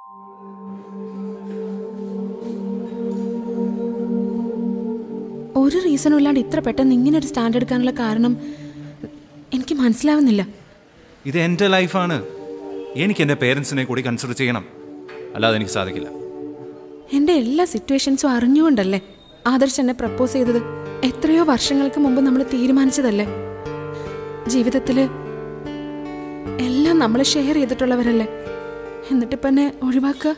ഒരു റീസണും ഇല്ലാണ്ട് ഇത്ര പെട്ടെന്ന് ഇങ്ങനെ ഒരു സ്റ്റാൻഡ് എടുക്കാനുള്ള കാരണം എനിക്ക് മനസ്സിലാവുന്നില്ല ഇത് എൻ്റെ ലൈഫാണ് എനിക്ക് എൻ്റെ പേരൻസിനെ കൂടി കൺസിഡർ ചെയ്യണം അല്ലാതെ എനിക്ക് സാധിക്കില്ല എൻ്റെ എല്ലാ സിറ്റുവേഷൻസും അറിഞ്ഞുകൊണ്ടല്ലേ ആദർശ് എന്നെ പ്രപ്പോസ് ചെയ്തത് എത്രയോ വർഷങ്ങൾക്ക് മുമ്പ് നമ്മൾ തീരുമാനിച്ചതല്ലേ ജീവിതത്തിൽ എല്ലാം നമ്മൾ ഷെയർ ചെയ്തിട്ടുള്ളവരല്ലേ എന്നിട്ടിപ്പം എന്നെ ഒഴിവാക്കുക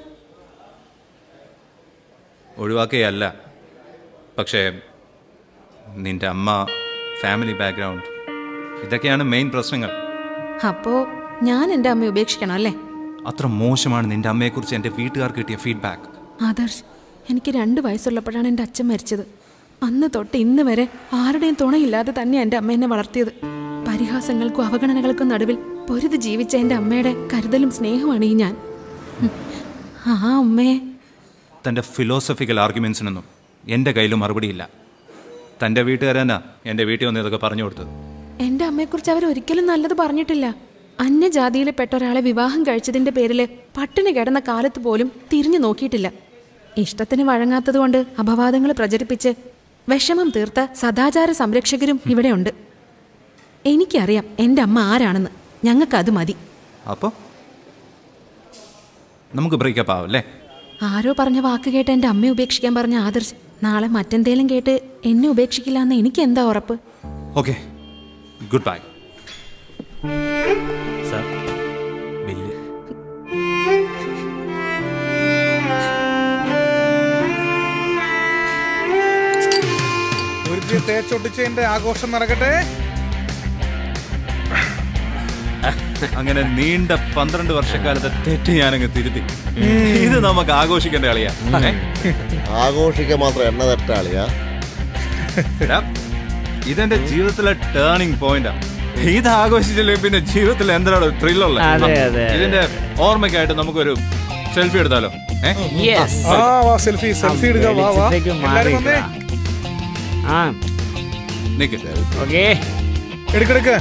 ഒഴിവാക്കുകയല്ല പക്ഷേ നിന്റെ അമ്മ ഫാമിലി ബാക്ക്ഗ്രൗണ്ട് ഇതൊക്കെയാണ് മെയിൻ പ്രശ്നങ്ങൾ അപ്പോൾ ഞാൻ എൻ്റെ അമ്മയെ ഉപേക്ഷിക്കണം അല്ലേ അത്ര മോശമാണ് നിന്റെ അമ്മയെക്കുറിച്ച് എൻ്റെ വീട്ടുകാർക്ക് കിട്ടിയ ഫീഡ്ബാക്ക് ആദർശ് എനിക്ക് രണ്ട് വയസ്സുള്ളപ്പോഴാണ് എൻ്റെ അച്ഛൻ മരിച്ചത് അന്ന് തൊട്ട് ഇന്ന് വരെ ആരുടെയും തുണയില്ലാതെ തന്നെ എൻ്റെ അമ്മ എന്നെ വളർത്തിയത് പരിഹാസങ്ങൾക്കും അവഗണനകൾക്കും നടുവിൽ പൊരുത് ജീവിച്ച എൻ്റെ അമ്മയുടെ കരുതലും സ്നേഹമാണ് ഈ ഞാൻ ഉം. ആ അമ്മയെ തൻ്റെ ഫിലോസഫിക്കൽ ആർഗ്യുമെൻസിനൊന്നും എൻ്റെ കയ്യിൽ മറുപടിയില്ല തൻ്റെ വീട്ടുകാർ തന്നെ എൻ്റെ വീട്ടിൽ വന്ന് ഇതൊക്കെ പറഞ്ഞു കൊടുത്തത് എൻ്റെ അമ്മയെക്കുറിച്ച് അവർ ഒരിക്കലും നല്ലത് പറഞ്ഞിട്ടില്ല അന്യജാതിയിലെ പെട്ട ഒരാളെ വിവാഹം കഴിച്ചതിന്റെ പേരിൽ പട്ടിണി കിടന്ന കാലത്ത് പോലും തിരിഞ്ഞു നോക്കിയിട്ടില്ല ഇഷ്ടത്തിന് വഴങ്ങാത്തതുകൊണ്ട് അപവാദങ്ങൾ പ്രചരിപ്പിച്ച് വിഷമം തീർത്ത സദാചാര സംരക്ഷകരും ഇവിടെയുണ്ട് എനിക്കറിയാം എൻ്റെ അമ്മ ആരാണെന്ന് ഞങ്ങൾക്കത് മതി അപ്പോൾ നമുക്ക് ബ്രേക്കപ്പ് ആവും അല്ലേ ആരോ പറഞ്ഞ വാക്ക് കേട്ട് എൻ്റെ അമ്മയെ ഉപേക്ഷിക്കാൻ പറഞ്ഞ ആദർശ് നാളെ മറ്റെന്തേലും കേട്ട് എന്നെ ഉപേക്ഷിക്കില്ല എന്ന് എനിക്ക് എന്താ ഉറപ്പ് okay good bye sir bill ഒരു തേച്ചൊട്ടിച്ചതിന്റെ ആഘോഷം നടക്കട്ടെ അങ്ങനെ നീണ്ട പന്ത്രണ്ട് വർഷക്കാലത്തെ തെറ്റ് ഞാനങ്ങ് തിരുത്തി ഇത് നമുക്ക് ആഘോഷിക്കേണ്ട കളിയാ ഏ? ആഘോഷിക്കാൻ മാത്രം എണ്ണ തെറ്റാളിയാ എടാ, ഇതെന്റെ ജീവിതത്തിലെ ടേണിംഗ് പോയിന്റാ ഇത് ആഘോഷിച്ചില്ലേ പിന്നെ ജീവിതത്തിൽ എന്താണ് ത്രില്ലുള്ള അതെ, അതെ, അതെ. ഇതിന്റെ ഓർമ്മയ്ക്കായിട്ട് നമുക്കൊരു സെൽഫി എടുത്താലോ ഏ യെസ് ആ വാ സെൽഫി സെൽഫി എടുക്കാം വാ വാ എല്ലാരും വന്നേ ആ നിക്ക് ഓക്കേ എടുക്കെടുക്ക്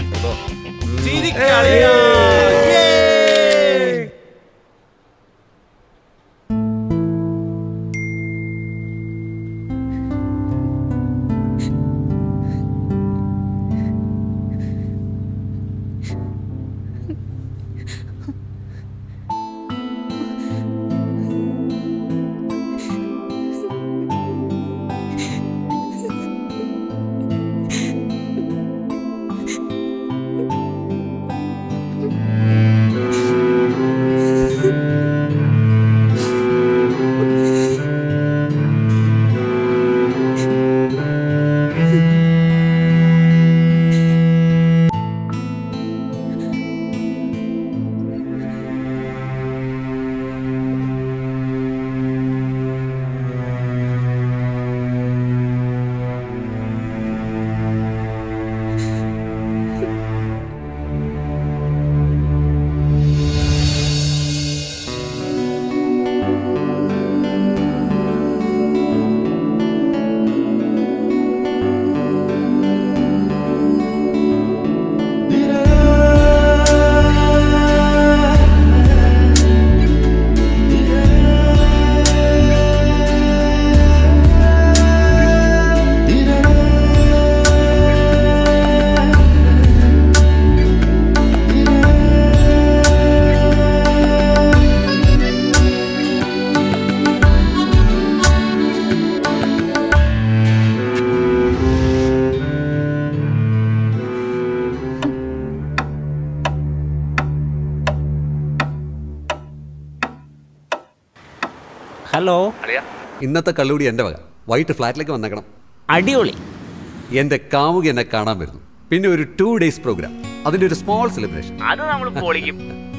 ഹലോ ഇന്നത്തെ കള്ളുകൂടി എൻ്റെ വക വൈകിട്ട് ഫ്ലാറ്റിലേക്ക് വന്നേക്കണം അടിപൊളി എൻ്റെ കാമുകി എന്നെ കാണാൻ വരുന്നു പിന്നെ ഒരു ടു ഡേയ്സ് പ്രോഗ്രാം അതിൻ്റെ ഒരു സ്മോൾ സെലിബ്രേഷൻ അത് നമ്മൾ പൊളിക്കും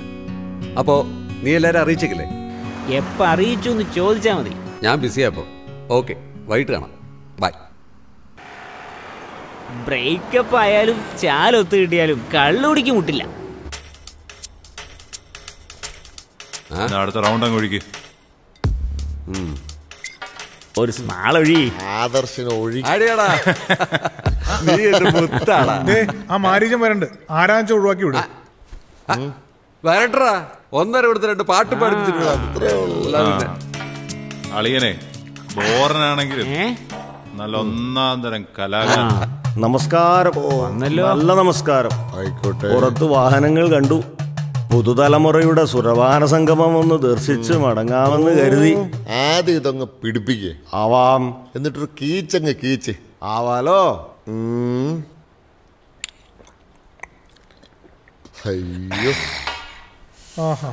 അപ്പോൾ നീ എല്ലാവരും അറിയിച്ചേക്കില്ലേ എപ്പോ അറിയിച്ചു എന്ന് ചോദിച്ചാ മതി ഞാൻ ബിസിയായപ്പോൾ ഓക്കെ വൈകിട്ട് കാണാം ബൈ ബ്രേക്കപ്പ് ആയാലും ചാലൊത്ത് കിട്ടിയാലും കള്ളുടിക്ക് മുട്ടില്ല എന്നാ അടുത്ത റൗണ്ട് അങ്ങ് ഒഴുകി ഒരു സ്മാൾ ഒഴി ആദർശിന് ഒഴി അടിയാടാ നീ എൻ്റെ മുത്താടാ ദേ ആ മാരീജൻ വരണ്ട് ആരാച്ച ഒഴിവാക്കി വിടും വരട്ടാ ഒന്നര കൊടുത്ത് രണ്ട് പാട്ട് പാടിപ്പിച്ചിട്ട് വിടാം. അല്ലാതെ പിന്നെ. അളിയനെ ബോറനാണെങ്കിലും ഏ നല്ല ഒന്നാം തരം കലാകാരൻ നമസ്കാരം വന്നല്ലോ. നല്ല നമസ്കാരം ആയിക്കോട്ടെ പുറത്ത് വാഹനങ്ങൾ കണ്ടു പുതുതലമുറയുടെ സുരവാഹന സംഗമം ഒന്ന് ദർശിച്ച് മടങ്ങാമെന്ന് കരുതി ആദ്യം ഇതങ്ങ് പിടിപ്പിക്കേ ആവാം എന്നിട്ടൊരു കീച്ചങ്ങ് കീച്ച് ആവാലോ ഉം. അയ്യോ ആഹാ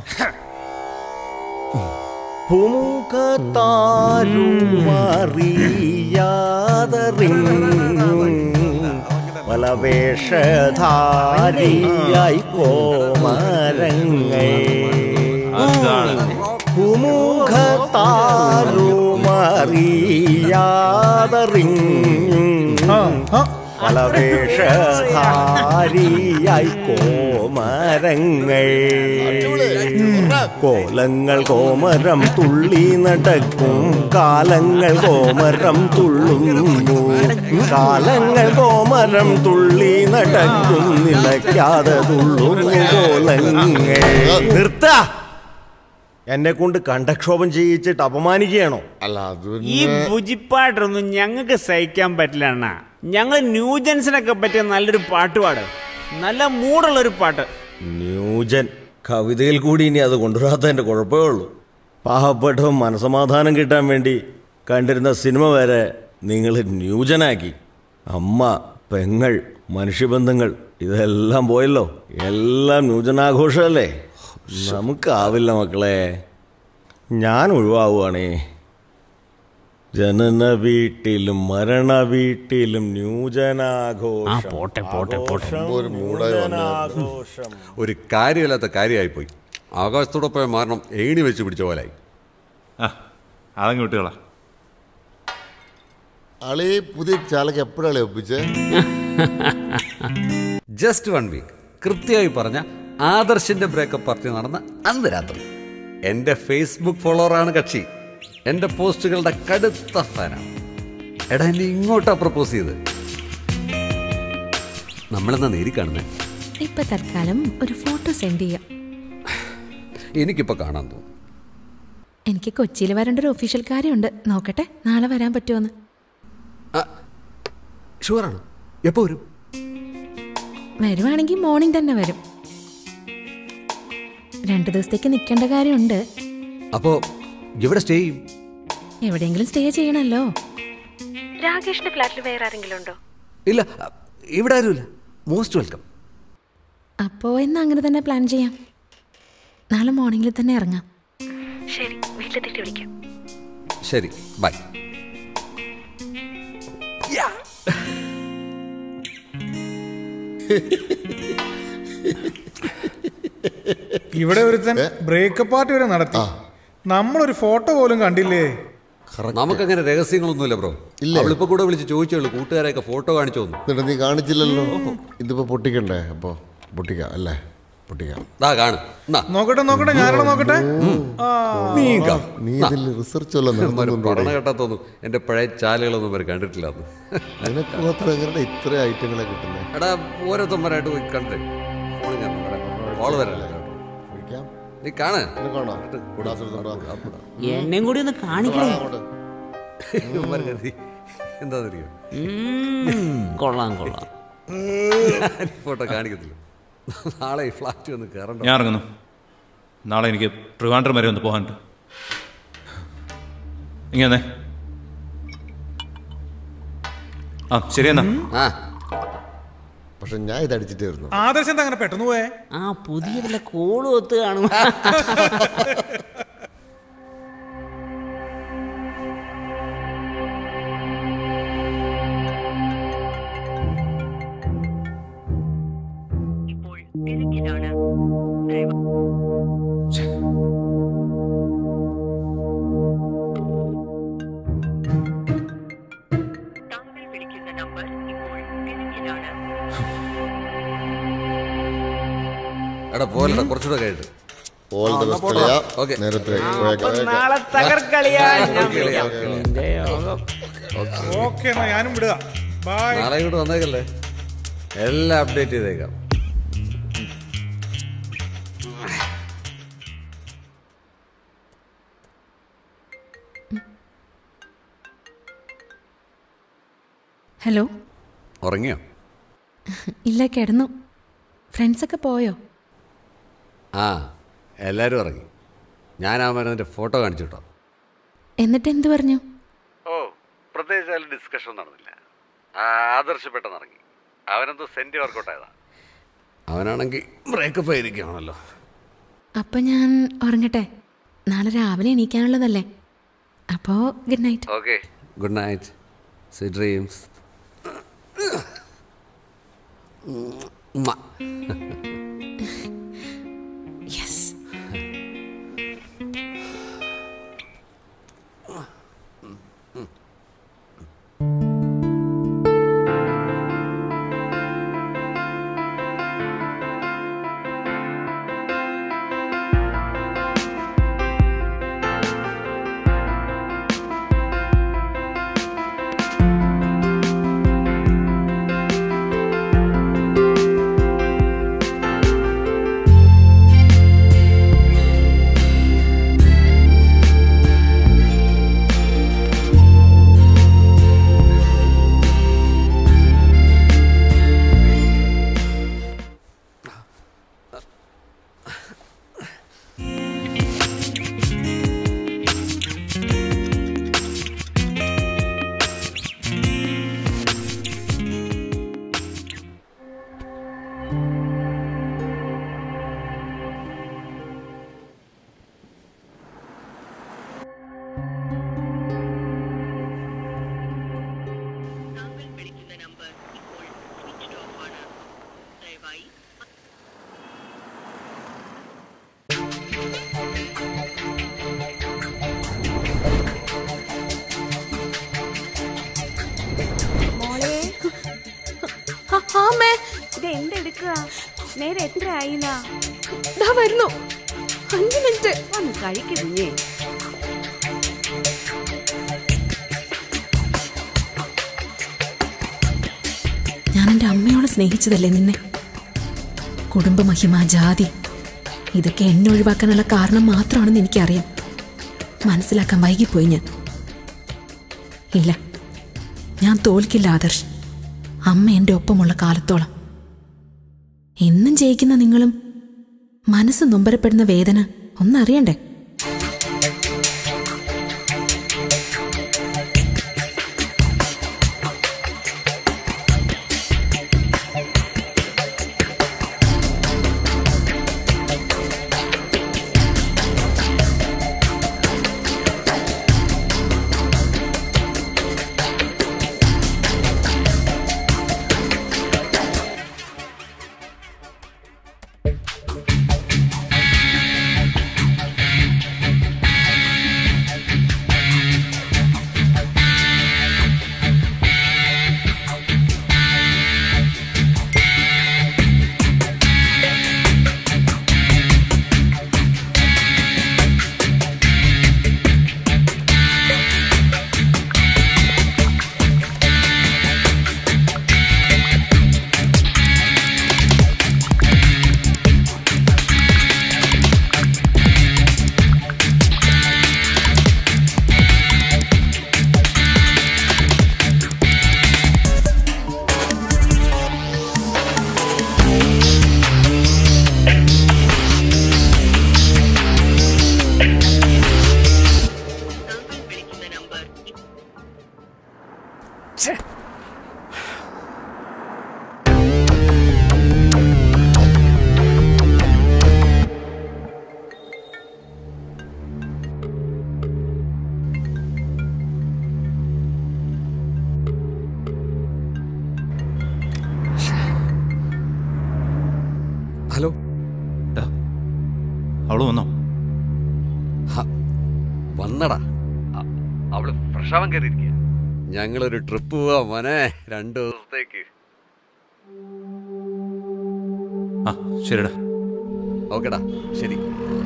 പലവേഷധാരിയായി കോമരങ്ങൾ അതാണ് ഭൂമുഖത്താരുമറിയാതറിഞ്ഞ ആ പലവേഷധാരിയായി കോമരങ്ങൾ കോലങ്ങൾ കോമരം തുള്ളി നടക്കും കാലങ്ങൾ കോമരം തുള്ളുന്നു കാലങ്ങൾ കോമരം തുള്ളി നടക്കും നിലയ്ക്കാതെ തുള്ളുന്നു കോലങ്ങൾ നിർത്ത എന്നെ കൊണ്ട് കണ്ടക്ഷോഭം ചെയ്യിച്ചിട്ട് അപമാനിക്കുകയാണോ അല്ല അത് ഈ പിന്നെ ഭുജിപ്പാട്ടൊന്നും ഞങ്ങൾക്ക് സഹിക്കാൻ പറ്റില്ല അണ്ണാ ഞങ്ങൾ ന്യൂജൻസിനൊക്കെ പറ്റിയ നല്ലൊരു പാട്ട് പാട് നല്ല മൂടുള്ള ഒരു പാട്ട് ന്യൂജൻ കവിതയിൽ കൂടി ഇനി അത് കൊണ്ടുവരാത്തതിൻ്റെ കുഴപ്പമേ ഉള്ളൂ പാവപ്പെട്ടവൻ മനസമാധാനം കിട്ടാൻ വേണ്ടി കണ്ടിരുന്ന സിനിമ വരെ നിങ്ങൾ ന്യൂജനാക്കി അമ്മ പെങ്ങൾ മനുഷ്യബന്ധങ്ങൾ ഇതെല്ലാം പോയല്ലോ എല്ലാം ന്യൂജനാഘോഷമല്ലേ നമുക്കാവില്ല മക്കളെ ഞാൻ ഒഴിവാവുകയാണേ ജനന വീട്ടിലും മരണ വീട്ടിലും ന്യൂജനാഘോഷം ആ, പോട്ടെ, പോട്ടെ, പോട്ടെ. ആഘോഷം, ഒരു മൂടായി വന്നു. ന്യൂജനാഘോഷം. ഒരു കാര്യമില്ലാത്ത കാര്യമായിപ്പോയി ആകാശത്തോടെ പോയ മാരണം ഏണി വെച്ച് പിടിച്ച പോലായി ആ അതങ്ങ് വിട്ടുകളാ അളി പുതിയ ചാലക്ക് എപ്പോഴാളി ഒപ്പിച്ചേ ജസ്റ്റ് വൺ വീക്ക് കൃത്യമായി പറഞ്ഞ ആദർശിന്റെ ബ്രേക്കപ്പ് പാർട്ടി നടന്ന അന്ന് രാത്രി എന്റെ ഫേസ്ബുക്ക് ഫോളോവറാണ് കക്ഷി എന്റെ പോസ്റ്റുകളുടെ കടുത്ത ഫാനാണ് എടാ എന്നെ ഇങ്ങോട്ടാ പ്രപ്പോസ് ചെയ്ത് നമ്മളെന്നാ നേരി കാണുന്നത് ഇപ്പൊ തൽക്കാലം ഒരു ഫോട്ടോ സെൻഡ് ചെയ്യാം എനിക്കിപ്പോ കാണാൻ തോന്നുന്നു എനിക്ക് കൊച്ചിയിൽ വരേണ്ട ഒരു ഒഫീഷ്യൽ കാര്യമുണ്ട് നോക്കട്ടെ നാളെ വരാൻ പറ്റുമോന്ന് ഷുവറാണ് എപ്പോ വരും വരുവാണെങ്കിൽ മോർണിംഗ് തന്നെ വരും രണ്ടു ദിവസത്തേക്ക് നിൽക്കേണ്ട കാര്യമുണ്ട് അപ്പോ ഇവിടെ സ്റ്റേ ചെയ്യും എവിടെയെങ്കിലും സ്റ്റേ ചെയ്യണമല്ലോ രാകേഷിന്റെ ഫ്ലാറ്റിൽ വേറെ ആരെങ്കിലും ഉണ്ടോ ഇല്ല ഇവിടെ ആരുമില്ല മോസ്റ്റ് വെൽക്കം അപ്പോൾ എന്നാ അങ്ങനെ തന്നെ പ്ലാൻ ചെയ്യാം നാളെ മോർണിംഗിൽ തന്നെ ഇറങ്ങാം ശരി വീട്ടിലെത്തിയിട്ട് വിളിക്കാം ശരി ബൈ ഇവിടെ ഒരുത്തൻ ബ്രേക്കപ്പ് പാർട്ടി വരെ നടത്തി നമ്മളൊരു ഫോട്ടോ പോലും കണ്ടില്ലേ നമുക്കങ്ങനെ രഹസ്യങ്ങളൊന്നുമില്ല ബ്രോ ഇല്ലേ? അവളിപ്പോ കൂടെ വിളിച്ച് ചോദിച്ചുള്ളൂ കൂട്ടുകാരെയൊക്കെ ഫോട്ടോ കാണിച്ചു തന്നു എന്നിട്ട് നീ കാണിച്ചില്ലല്ലോ ഇതിപ്പോ പൊട്ടിക്കണ്ടേ അപ്പൊ പൊട്ടിക്കാം അല്ലേ പൊട്ടിക്കാം ദാ കാണും എന്നാ നോക്കട്ടെ നോക്കട്ടെ ഞാനിവിടെ നോക്കട്ടെ ആ, നീ കാ. നീ ഇതിൽ റിസർച്ച് വല്ലതും ഇവന്മാര് നടത്തുന്നുണ്ടോ പഠനം കേട്ടാത്തോന്നു എന്റെ പഴയ ചാലുകളൊന്നും അവർ കണ്ടിട്ടില്ല അന്ന് നിനക്ക് മാത്രം എങ്ങനെ ഇത്ര ഐറ്റങ്ങളെ കിട്ടുന്നേ എടാ ഓരോരുത്തന്മാരായിട്ട് പോയി കണ്ടേ ഫോണിൽ ഞാൻ വരാം കോള് വരല്ല കേട്ടോ കഴിക്കാം നീ കാണ് എന്നെ കാണാം കൂടാസുരത്തുണ്ടോ? എന്നെയും കൂടി ഒന്ന് കാണിക്കണേ അങ്ങോട്ട്. ഇവന്മാര് കരുതി എന്താണെന്നറിയോ ഉം, കൊള്ളാം കൊള്ളാം ഫോട്ടോ കാണിക്കത്തില്ല നാളെ ഈ ഫ്ലാറ്റ് വന്ന് കയറണ്ട ഞാൻ ഇറങ്ങുന്നു നാളെ എനിക്ക് ട്രിവാൻഡ്രം വരെ ഒന്ന് പോകാനുണ്ട് ഇങ്ങനെ ആ ശരി എന്നാ ആ പക്ഷെ ഞാൻ ഇത് അടിച്ചിട്ടേ വരുന്നു ആദർശം എന്താ അങ്ങനെ പെട്ടെന്ന് പോയേ ആ പുതിയ വല്ല കോള് ഒത്ത് കാണും ഇപ്പോൾ തിരക്കിലാണ് താങ്കൾ വിളിക്കുന്ന നമ്പർ ഇപ്പോൾ തിരക്കിലാണ് എടാ പോലടാ കുറച്ചുകൂടെ കഴിഞ്ഞിട്ട് ഓൾ ദ ബെസ്റ്റ് കളിയാ ഓക്കേ. നേരത്തെ അപ്പൊ നാളെ തകർക്കളിയാ ഞാൻ ഓക്കേ, വിളിക്കാം. ഓക്കേ. നിന്റെ യോഗം. ഓക്കെ എന്നാ ഞാനും വിടുക ബൈ നാളെ ഇങ്ങോട്ട് വന്നേക്കല്ലേ എല്ലാം അപ്ഡേറ്റ് ചെയ്തേക്കാം ഹലോ ഉറങ്ങിയോ ഇല്ല കിടന്നു ഫ്രണ്ട്സൊക്കെ പോയോ ആ എല്ലാവരും ഉറങ്ങി ഞാൻ ആ മരുന്നിൻ്റെ ഫോട്ടോ കാണിച്ചു കേട്ടോ എന്നിട്ട് എന്ത് പറഞ്ഞു ഓ പ്രത്യേകിച്ച് അതിൽ ഡിസ്കഷൻ നടന്നില്ല ആദർശ് പെട്ടെന്ന് ഇറങ്ങി അവനെന്തോ സെൻറ്റ് വർക്കൗട്ടായതാ അവനാണെങ്കിൽ ബ്രേക്കപ്പ് ആയിരിക്കുകയാണല്ലോ അപ്പം ഞാൻ ഉറങ്ങട്ടെ നാളെ രാവിലെ എണീക്കാനുള്ളതല്ലേ അപ്പോൾ good night okay good night sweet dreams yes താങ്കൾ വിളിക്കുന്ന നമ്പർ ഇപ്പോൾ സ്വിച്ച്ഡ് ഓഫ് ആണ് ദയവായി മോളെ അമ്മേ ഇത് എന്തെടുക്കുക നേരെ എത്ര ആയില്ല ദാ വരുന്നു അഞ്ച് മിനിറ്റ് ഒന്ന് കഴിക്കുഞ്ഞേ ഞാൻ എൻ്റെ അമ്മയോട് സ്നേഹിച്ചതല്ലേ നിന്നെ കുടുംബമഹിമ ജാതി ഇതൊക്കെ എന്നെ ഒഴിവാക്കാനുള്ള കാരണം മാത്രമാണെന്ന് എനിക്കറിയാം മനസ്സിലാക്കാൻ വൈകിപ്പോയി ഞാൻ ഇല്ല ഞാൻ തോൽക്കില്ല ആദർശ് അമ്മ എൻ്റെ ഒപ്പമുള്ള കാലത്തോളം എന്നും ജയിക്കുന്ന നിങ്ങളും മനസ്സ് നൊമ്പരപ്പെടുന്ന വേദന ഒന്നറിയണ്ടേ താങ്കൾ വിളിക്കുന്ന നമ്പർ ഹലോ ടാ, അവള് വന്നോ വന്നടാ അ- അവള് ഫ്രഷാവാൻ കയറിയിരിക്കുക ഞങ്ങളൊരു ട്രിപ്പ് പോവാ മോനെ രണ്ടു ദിവസത്തേക്ക് ആ ശരിടാ ഓക്കെടാ ശരി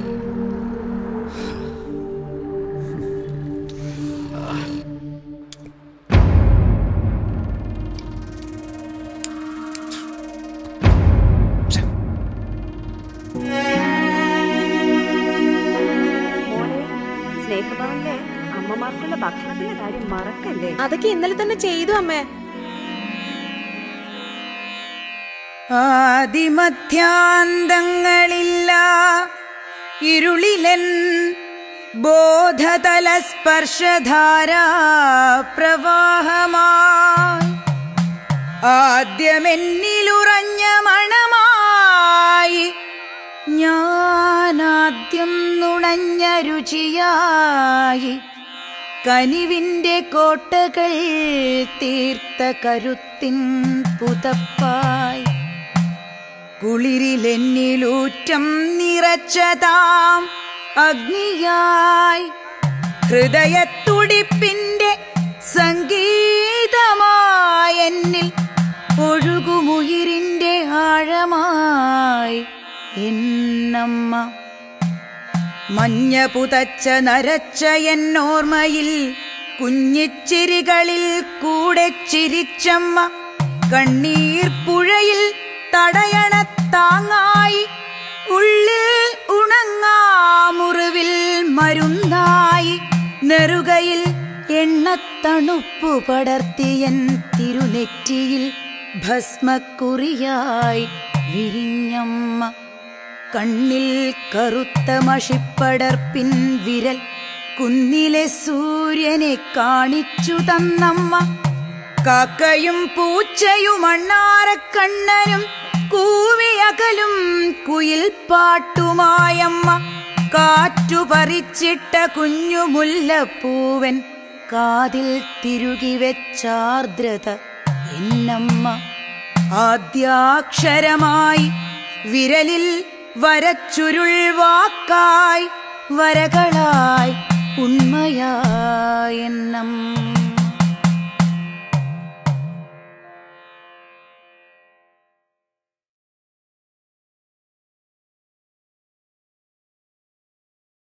മോളെ സ്നേഹഭവനിലെ അമ്മമാർക്കുള്ള ഭക്ഷണത്തിന്റെ കാര്യം മറക്കല്ലേ അതൊക്കെ ഇന്നലെ തന്നെ ചെയ്തു അമ്മേ ആദിമധ്യാന്തങ്ങളില്ല ഇരുളിലൻ ബോധതല സ്പർശധാരാ പ്രവാഹമായി ആദ്യമെന്നിലുറഞ്ഞ മണമായി ഞാനാദ്യം നുണഞ്ഞ രുചിയായി കനിവിന്റെ കോട്ടകൾ തീർത്ത കരുത്തിൻ പുതപ്പായി കുളിരിലെന്നിലൂറ്റം നിറച്ചതാം അഗ്നിയായി ഹൃദയത്തുടിപ്പിന്റെ സംഗീതമായെന്നിൽ ഒഴുകുമുയിരിന്റെ ആഴമായി എന്നമ്മ മഞ്ഞ പുതച്ച നരച്ച എന്നോർമ്മയിൽ കുഞ്ഞിച്ചിരികളിൽ കൂടെ ചിരിച്ചമ്മ കണ്ണീർ പുഴയിൽ തടയണ താങ്ങായി ഉള്ളിൽ ഉണങ്ങാ മുറിവിൽ മരുന്നായി നെറുകയിൽ എണ്ണത്തണുപ്പു പടർത്തിയൻ തിരുനെറ്റിയിൽ ഭസ്മക്കുറിയായി വിരിഞ്ഞമ്മ കണ്ണിൽ കറുത്ത മഷിപ്പടർപ്പിൻ വിരൽ കുന്നിലെ സൂര്യനെ കാണിച്ചു തന്നമ്മ കാക്കയും പൂച്ചയും അണ്ണാരക്കണ്ണനും കൂവിയകലും കുയിൽ പാട്ടുമായമ്മ കാറ്റു പറിച്ചിട്ട കുഞ്ഞു മുല്ലപ്പൂവൻ കാതിൽ തിരുകി വെച്ചാർദ്രത എന്നമ്മ ആദ്യാക്ഷരമായി വിരലിൽ വരച്ചുരുൾ വാക്കായി വരകളായി ഉണ്മയായെന്നമ്മ